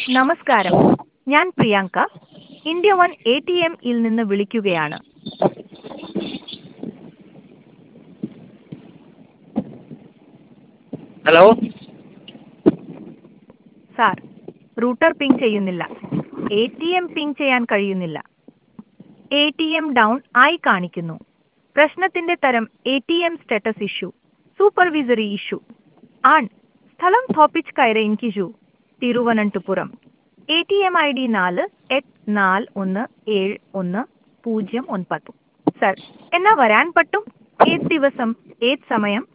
നമസ്കാരം ഞാൻ Priyanka India one A T എമ്മിൽ നിന്ന് വിളിക്കുകയാണ് ഹലോ സാർ റൂട്ടർ പിങ് ചെയ്യുന്നില്ല എ ടി എം പിങ് ചെയ്യാൻ കഴിയുന്നില്ല എ ടി എം ഡൗൺ ആയി കാണിക്കുന്നു പ്രശ്നത്തിന്റെ തരം A T M status issue supervisory issue ആൺ സ്ഥലം തോപ്പിച്ച് കയറയിൻകിജു Thiruvananthapuram A T M I D നാല് എട്ട് നാല് ഒന്ന് ഏഴ് ഒന്ന് പൂജ്യം ഒൻപത് സർ എന്നാ വരാൻ പറ്റും ഏത് ദിവസം ഏത് സമയം